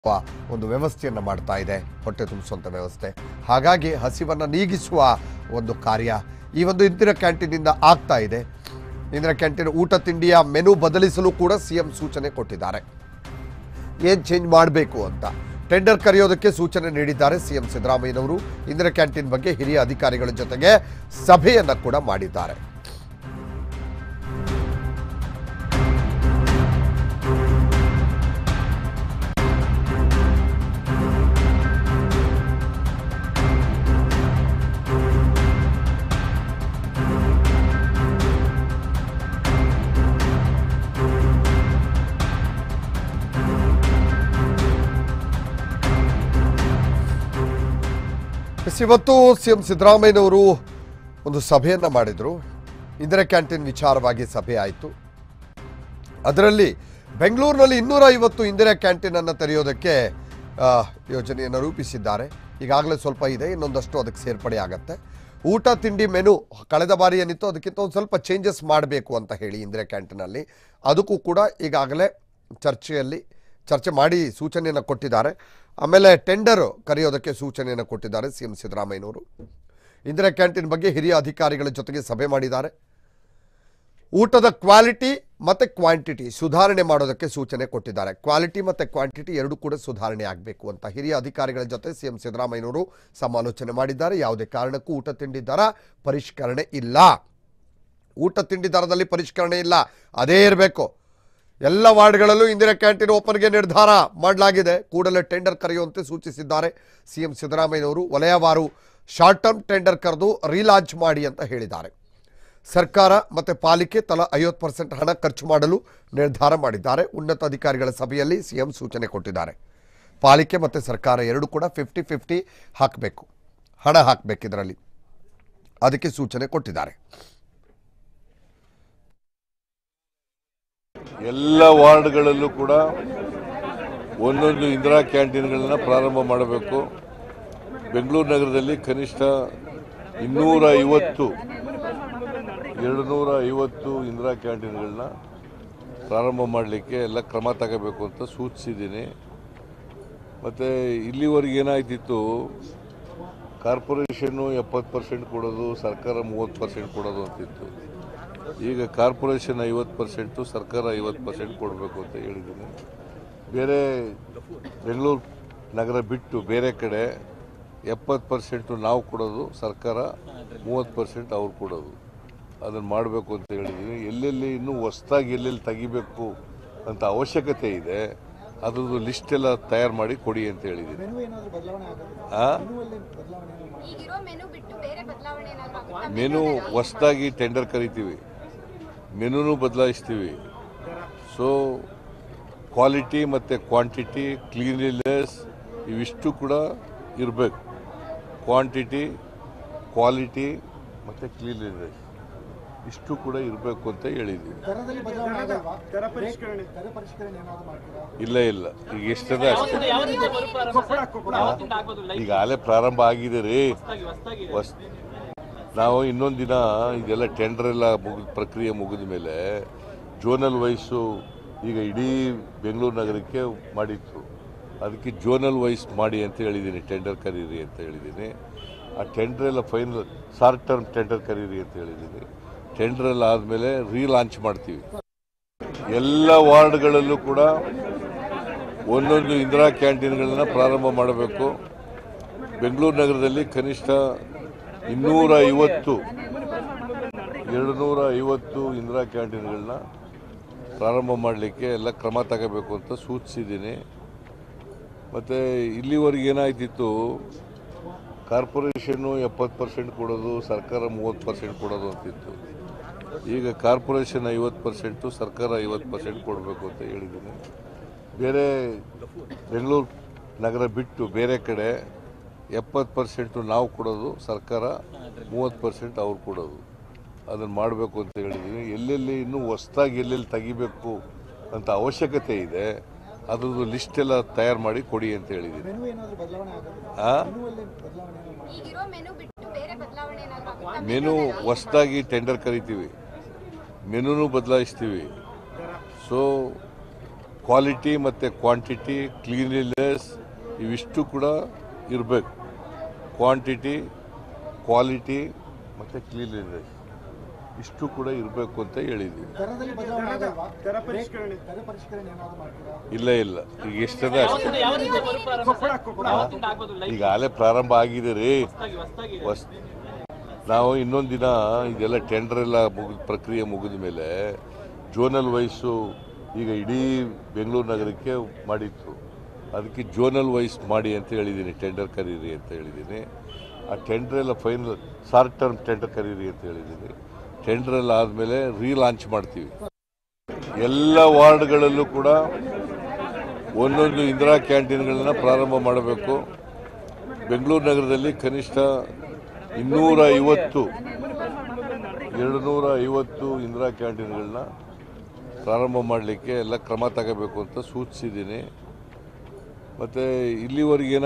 ಒಂದು ವ್ಯವಸ್ಥೆಯನ್ನು ಮಾಡ್ತಾ ಇದೆ ಹೊಟ್ಟೆ ತುಂಬಿಸುವಂಥ ವ್ಯವಸ್ಥೆ ಹಾಗಾಗಿ ಹಸಿವನ್ನು ನೀಗಿಸುವ ಒಂದು ಕಾರ್ಯ ಈ ಒಂದು ಇಂದಿರಾ ಕ್ಯಾಂಟೀನಿಂದ ಆಗ್ತಾ ಇದೆ ಇಂದಿರಾ ಕ್ಯಾಂಟೀನ್ ಊಟ ತಿಂಡಿಯ ಮೆನು ಬದಲಿಸಲು ಕೂಡ ಸಿ ಎಂ ಸೂಚನೆ ಕೊಟ್ಟಿದ್ದಾರೆ ಏನು ಚೇಂಜ್ ಮಾಡಬೇಕು ಅಂತ ಟೆಂಡರ್ ಕರೆಯೋದಕ್ಕೆ ಸೂಚನೆ ನೀಡಿದ್ದಾರೆ ಸಿಎಂ ಸಿದ್ದರಾಮಯ್ಯನವರು ಇಂದಿರಾ ಕ್ಯಾಂಟೀನ್ ಬಗ್ಗೆ ಹಿರಿಯ ಅಧಿಕಾರಿಗಳ ಜೊತೆಗೆ ಸಭೆಯನ್ನ ಕೂಡ ಮಾಡಿದ್ದಾರೆ ಎಸ್, ಇವತ್ತು ಸಿಎಂ ಸಿದ್ದರಾಮಯ್ಯನವರು ಒಂದು ಸಭೆಯನ್ನ ಮಾಡಿದ್ರು ಇಂದಿರಾ ಕ್ಯಾಂಟೀನ್ ವಿಚಾರವಾಗಿ ಸಭೆ ಆಯಿತು ಅದರಲ್ಲಿ ಬೆಂಗಳೂರಿನಲ್ಲಿ ಇನ್ನೂರ ಐವತ್ತು ಇಂದಿರಾ ಕ್ಯಾಂಟೀನ್ ಅನ್ನು ತೆರೆಯೋದಕ್ಕೆ ಆ, ಯೋಜನೆಯನ್ನು ರೂಪಿಸಿದ್ದಾರೆ ಈಗಾಗಲೇ ಸ್ವಲ್ಪ ಇದೆ ಇನ್ನೊಂದಷ್ಟು ಅದಕ್ಕೆ ಸೇರ್ಪಡೆ ಆಗತ್ತೆ ಊಟ ತಿಂಡಿ ಮೆನು ಕಳೆದ ಬಾರಿ ಏನಿತ್ತು ಅದಕ್ಕಿಂತ ಒಂದು ಸ್ವಲ್ಪ ಚೇಂಜಸ್ ಮಾಡಬೇಕು ಅಂತ ಹೇಳಿ ಇಂದಿರಾ ಕ್ಯಾಂಟೀನಲ್ಲಿ ಅದಕ್ಕೂ ಕೂಡ ಈಗಾಗಲೇ ಚರ್ಚೆಯಲ್ಲಿ ಚರ್ಚೆ ಮಾಡಿ ಸೂಚನೆಯನ್ನು ಕೊಟ್ಟಿದ್ದಾರೆ ಆಮೇಲೆ ಟೆಂಡರ್ ಕರೆಯೋದಕ್ಕೆ ಸೂಚನೆಯನ್ನು ಕೊಟ್ಟಿದ್ದಾರೆ ಸಿ ಎಂ ಸಿದ್ದರಾಮಯ್ಯನವರು ಇಂದಿರಾ ಕ್ಯಾಂಟೀನ್ ಬಗ್ಗೆ ಹಿರಿಯ ಅಧಿಕಾರಿಗಳ ಜೊತೆಗೆ ಸಭೆ ಮಾಡಿದ್ದಾರೆ ಊಟದ ಕ್ವಾಲಿಟಿ ಮತ್ತು ಕ್ವಾಂಟಿಟಿ ಸುಧಾರಣೆ ಮಾಡೋದಕ್ಕೆ ಸೂಚನೆ ಕೊಟ್ಟಿದ್ದಾರೆ ಕ್ವಾಲಿಟಿ ಮತ್ತು ಕ್ವಾಂಟಿಟಿ ಎರಡೂ ಕೂಡ ಸುಧಾರಣೆ ಆಗಬೇಕು ಅಂತ ಹಿರಿಯ ಅಧಿಕಾರಿಗಳ ಜೊತೆ ಸಿಎಂ ಸಿದ್ದರಾಮಯ್ಯನವರು ಸಮಾಲೋಚನೆ ಮಾಡಿದ್ದಾರೆ ಯಾವುದೇ ಕಾರಣಕ್ಕೂ ಊಟ ತಿಂಡಿ ದರ ಪರಿಷ್ಕರಣೆ ಇಲ್ಲ ಊಟ ತಿಂಡಿ ದರದಲ್ಲಿ ಪರಿಷ್ಕರಣೆ ಇಲ್ಲ ಅದೇ ಇರಬೇಕು ಎಲ್ಲ ವಾರ್ಡ್ಗಳಲ್ಲೂ ಇಂದಿರಾ ಕ್ಯಾಂಟೀನ್ ಓಪನ್ಗೆ ನಿರ್ಧಾರ ಮಾಡಲಾಗಿದೆ ಕೂಡಲೇ ಟೆಂಡರ್ ಕರೆಯುವಂತೆ ಸೂಚಿಸಿದ್ದಾರೆ ಸಿಎಂ ಸಿದ್ದರಾಮಯ್ಯನವರು ವಲಯವಾರು ಶಾರ್ಟ್ ಟರ್ಮ್ ಟೆಂಡರ್ ಕರೆದು ರೀಲಾಂಚ್ ಮಾಡಿ ಅಂತ ಹೇಳಿದ್ದಾರೆ ಸರ್ಕಾರ ಮತ್ತು ಪಾಲಿಕೆ ತಲಾ ಐವತ್ತು ಪರ್ಸೆಂಟ್ ಹಣ ಖರ್ಚು ಮಾಡಲು ನಿರ್ಧಾರ ಮಾಡಿದ್ದಾರೆ ಉನ್ನತ ಅಧಿಕಾರಿಗಳ ಸಭೆಯಲ್ಲಿ ಸಿಎಂ ಸೂಚನೆ ಕೊಟ್ಟಿದ್ದಾರೆ ಪಾಲಿಕೆ ಮತ್ತು ಸರ್ಕಾರ ಎರಡು ಕೂಡ ಫಿಫ್ಟಿ ಫಿಫ್ಟಿ ಹಾಕಬೇಕು ಹಣ ಹಾಕಬೇಕು ಇದರಲ್ಲಿ ಅದಕ್ಕೆ ಸೂಚನೆ ಕೊಟ್ಟಿದ್ದಾರೆ ಎಲ್ಲ ವಾರ್ಡ್ಗಳಲ್ಲೂ ಕೂಡ ಒಂದೊಂದು ಇಂದಿರಾ ಕ್ಯಾಂಟೀನ್ಗಳನ್ನ ಪ್ರಾರಂಭ ಮಾಡಬೇಕು ಬೆಂಗಳೂರು ನಗರದಲ್ಲಿ ಕನಿಷ್ಠ ಇನ್ನೂರ ಐವತ್ತು ಎರಡು ನೂರ ಐವತ್ತು ಇಂದಿರಾ ಕ್ಯಾಂಟೀನ್ಗಳನ್ನ ಪ್ರಾರಂಭ ಮಾಡಲಿಕ್ಕೆ ಎಲ್ಲ ಕ್ರಮ ತಗೋಬೇಕು ಅಂತ ಸೂಚಿಸಿದ್ದೀನಿ ಮತ್ತು ಇಲ್ಲಿವರೆಗೆ ಏನಾಯ್ತಿತ್ತು ಕಾರ್ಪೊರೇಷನ್ನು ಎಪ್ಪತ್ತು ಪರ್ಸೆಂಟ್ ಕೊಡೋದು ಸರ್ಕಾರ ಮೂವತ್ತು ಪರ್ಸೆಂಟ್ ಕೊಡೋದು ಅಂತಿತ್ತು ಈಗ ಕಾರ್ಪೊರೇಷನ್ ಐವತ್ತು ಪರ್ಸೆಂಟು ಸರ್ಕಾರ ಐವತ್ತು ಪರ್ಸೆಂಟ್ ಕೊಡಬೇಕು ಅಂತ ಹೇಳಿದ್ದೀನಿ ಬೇರೆ ಬೆಂಗಳೂರು ನಗರ ಬಿಟ್ಟು ಬೇರೆ ಕಡೆ ಎಪ್ಪತ್ತು ಪರ್ಸೆಂಟು ನಾವು ಕೊಡೋದು ಸರ್ಕಾರ ಮೂವತ್ತು ಪರ್ಸೆಂಟ್ ಅವ್ರು ಕೊಡೋದು ಅದನ್ನು ಮಾಡಬೇಕು ಅಂತ ಹೇಳಿದ್ದೀನಿ ಎಲ್ಲೆಲ್ಲಿ ಇನ್ನೂ ಹೊಸ್ದಾಗಿ ಎಲ್ಲೆಲ್ಲಿ ತೆಗಿಬೇಕು ಅಂತ ಅವಶ್ಯಕತೆ ಇದೆ ಅದ್ರದ್ದು ಲಿಸ್ಟ್ ಎಲ್ಲ ತಯಾರು ಮಾಡಿ ಕೊಡಿ ಅಂತ ಹೇಳಿದ್ದೀನಿ ಮೆನು ಏನಾದರೂ ಬದಲಾವಣೆ ಆಗುತ್ತೆ ಆ ಮೆನುವಲ್ಲಿ ಬದಲಾವಣೆ ಏನಾದ್ರು ಮಾಡ್ತೀರಾ? ಈಗಿರೋ ಮೆನು ಬಿಟ್ಟು ಬೇರೆ ಬದಲಾವಣೆ ಏನಾದ್ರು ಆಗುತ್ತಾ ಮೆನು ಹೊಸ್ದಾಗಿ ಟೆಂಡರ್ ಕರಿತೀವಿ ಮೆನುನು ಬದಲಾಯಿಸ್ತೀವಿ ಸೊ ಕ್ವಾಲಿಟಿ ಮತ್ತು ಕ್ವಾಂಟಿಟಿ ಕ್ಲೀನ್ಲಿನೆಸ್ ಇವಿಷ್ಟು ಕೂಡ ಇರಬೇಕು ಕ್ವಾಂಟಿಟಿ ಕ್ವಾಲಿಟಿ ಮತ್ತು ಕ್ಲೀನ್ಲಿನೆಸ್ ಇಷ್ಟು ಕೂಡ ಇರಬೇಕು ಅಂತ ಹೇಳಿದ್ದೀವಿ ದರದಲ್ಲಿ ಬದಲಾವಣೆ ಆಗಲ್ವಾ ದರ ಪರಿಷ್ಕರಣೆ ದರ ಪರಿಷ್ಕರಣೆ ಏನಾದರೂ ಮಾಡ್ತೀರಾ ಇಲ್ಲ ಇಲ್ಲ ಈಗ ಎಷ್ಟದ ಅಷ್ಟೇ ಈಗ ಆಲೆ ಪ್ರಾರಂಭ ಆಗಿದೆ ರೀ ಹೊಸ್ ನಾವು ಇನ್ನೊಂದು ದಿನ ಇದೆಲ್ಲ ಟೆಂಡರ್ ಎಲ್ಲ ಮುಗಿದ ಪ್ರಕ್ರಿಯೆ ಮುಗಿದ ಮೇಲೆ ಜೋನಲ್ ವೈಸು ಈಗ ಇಡೀ ಬೆಂಗಳೂರು ನಗರಕ್ಕೆ ಮಾಡಿತ್ತು ಅದಕ್ಕೆ ಜೋನಲ್ ವೈಸ್ ಮಾಡಿ ಅಂತ ಹೇಳಿದ್ದೀನಿ ಟೆಂಡರ್ ಕರೀರಿ ಅಂತ ಹೇಳಿದ್ದೀನಿ ಆ ಟೆಂಡರ್ ಎಲ್ಲ ಫೈನಲ್ ಶಾರ್ಟ್ ಟರ್ಮ್ ಟೆಂಡರ್ ಕರೀರಿ ಅಂತ ಹೇಳಿದ್ದೀನಿ ಟೆಂಡರ್ ಎಲ್ಲ ಆದಮೇಲೆ ರೀಲಾಂಚ್ ಮಾಡ್ತೀವಿ ಎಲ್ಲ ವಾರ್ಡ್ಗಳಲ್ಲೂ ಕೂಡ ಒಂದೊಂದು ಇಂದಿರಾ ಕ್ಯಾಂಟೀನ್ಗಳನ್ನ ಪ್ರಾರಂಭ ಮಾಡಬೇಕು ಬೆಂಗಳೂರು ನಗರದಲ್ಲಿ ಕನಿಷ್ಠ ಇನ್ನೂರ ಐವತ್ತು ಎರಡು ನೂರ ಐವತ್ತು ಇಂದಿರಾ ಕ್ಯಾಂಟೀನ್ಗಳನ್ನ ಪ್ರಾರಂಭ ಮಾಡಲಿಕ್ಕೆ ಎಲ್ಲ ಕ್ರಮ ತಗೋಬೇಕು ಅಂತ ಸೂಚಿಸಿದ್ದೀನಿ ಮತ್ತು ಇಲ್ಲಿವರೆಗೆ ಏನಾಯ್ತಿತ್ತು ಕಾರ್ಪೊರೇಷನ್ನು ಎಪ್ಪತ್ತು ಪರ್ಸೆಂಟ್ ಕೊಡೋದು ಸರ್ಕಾರ ಮೂವತ್ತು ಪರ್ಸೆಂಟ್ ಕೊಡೋದು ಅಂತಿತ್ತು ಈಗ ಕಾರ್ಪೊರೇಷನ್ ಐವತ್ತು ಪರ್ಸೆಂಟು ಸರ್ಕಾರ ಐವತ್ತು ಪರ್ಸೆಂಟ್ ಕೊಡಬೇಕು ಅಂತ ಹೇಳಿದ್ದೀನಿ ಬೇರೆ ಬೆಂಗಳೂರು ನಗರ ಬಿಟ್ಟು ಬೇರೆ ಕಡೆ ಎಪ್ಪತ್ತು ಪರ್ಸೆಂಟು ನಾವು ಕೊಡೋದು ಸರ್ಕಾರ ಮೂವತ್ತು ಪರ್ಸೆಂಟ್ ಅವ್ರು ಕೊಡೋದು ಅದನ್ನು ಮಾಡಬೇಕು ಅಂತ ಹೇಳಿದ್ದೀನಿ ಎಲ್ಲೆಲ್ಲಿ ಇನ್ನೂ ಹೊಸ್ದಾಗಿ ಎಲ್ಲೆಲ್ಲಿ ತೆಗಿಬೇಕು ಅಂತ ಅವಶ್ಯಕತೆ ಇದೆ ಅದ್ರದ್ದು ಲಿಸ್ಟ್ ಎಲ್ಲ ತಯಾರು ಮಾಡಿ ಕೊಡಿ ಅಂತ ಹೇಳಿದ್ದೀನಿ ಮೆನು ಏನಾದರೂ ಬದಲಾವಣೆ ಆಗುತ್ತೆ ಆ ಮೆನುವಲ್ಲಿ ಬದಲಾವಣೆ ಏನಾದ್ರು ಮಾಡ್ತೀರಾ? ಈಗಿರೋ ಮೆನು ಬಿಟ್ಟು ಬೇರೆ ಬದಲಾವಣೆ ಏನಾದ್ರು ಆಗುತ್ತಾ ಮೆನು ಹೊಸ್ದಾಗಿ ಟೆಂಡರ್ ಕರಿತೀವಿ ಮೆನುನು ಬದಲಾಯಿಸ್ತೀವಿ ಸೊ ಕ್ವಾಲಿಟಿ ಮತ್ತು ಕ್ವಾಂಟಿಟಿ ಕ್ಲೀನ್ಲಿನೆಸ್ ಇವಿಷ್ಟು ಕೂಡ ಇರಬೇಕು ಕ್ವಾಂಟಿಟಿ ಕ್ವಾಲಿಟಿ ಮತ್ತು ಕ್ಲೀನ್ಲಿನೆಸ್ ಇಷ್ಟು ಕೂಡ ಇರಬೇಕು ಅಂತ ಹೇಳಿದ್ದೀವಿ ದರದಲ್ಲಿ ಬದಲಾವಣೆ ಆಗಲ್ವಾ ದರ ಪರಿಷ್ಕರಣೆ ದರ ಪರಿಷ್ಕರಣೆ ಏನಾದ್ರು ಮಾಡ್ತೀರಾ ಇಲ್ಲ ಇಲ್ಲ ಈಗ ಎಷ್ಟದ ಅಷ್ಟೇ ಯಾವ ರೀತಿ ಮರುಪ್ರಾರಂಭ ಯಾವತ್ತಿಂದ ಆಗ್ಬೋದು ಲೈಫ್ ಈಗಾಗಲೇ ಪ್ರಾರಂಭ ಆಗಿದೆ ರೀ ಹೊಸದಾಗಿ ಹೊಸ್ ನಾವು ಇನ್ನೊಂದು ದಿನ ಇದೆಲ್ಲ ಟೆಂಡರ್ ಎಲ್ಲ ಮುಗಿದ ಪ್ರಕ್ರಿಯೆ ಮುಗಿದ ಮೇಲೆ ಜೋನಲ್ ವೈಸು ಈಗ ಇಡೀ ಬೆಂಗಳೂರು ನಗರಕ್ಕೆ ಮಾಡಿತ್ತು ಅದಕ್ಕೆ ಜೋನಲ್ ವೈಸ್ ಮಾಡಿ ಅಂತ ಹೇಳಿದ್ದೀನಿ ಟೆಂಡರ್ ಕರೀರಿ ಅಂತ ಹೇಳಿದ್ದೀನಿ ಆ ಟೆಂಡರ್ ಎಲ್ಲ ಫೈನಲ್ ಶಾರ್ಟ್ ಟರ್ಮ್ ಟೆಂಡರ್ ಕರೀರಿ ಅಂತ ಹೇಳಿದ್ದೀನಿ ಟೆಂಡರ್ ಎಲ್ಲ ಆದಮೇಲೆ ರೀಲಾಂಚ್ ಮಾಡ್ತೀವಿ ಎಲ್ಲ ವಾರ್ಡ್ಗಳಲ್ಲೂ ಕೂಡ ಒಂದೊಂದು ಇಂದಿರಾ ಕ್ಯಾಂಟೀನ್ಗಳನ್ನ ಪ್ರಾರಂಭ ಮಾಡಬೇಕು ಬೆಂಗಳೂರು ನಗರದಲ್ಲಿ ಕನಿಷ್ಠ ಇನ್ನೂರ ಐವತ್ತು ಎರಡು ನೂರ ಐವತ್ತು ಇಂದಿರಾ ಕ್ಯಾಂಟೀನ್ಗಳನ್ನ ಪ್ರಾರಂಭ ಮಾಡಲಿಕ್ಕೆ ಎಲ್ಲ ಕ್ರಮ ತಗೋಬೇಕು ಅಂತ ಸೂಚಿಸಿದ್ದೀನಿ ಮತ್ತು ಇಲ್ಲಿವರೆಗೆ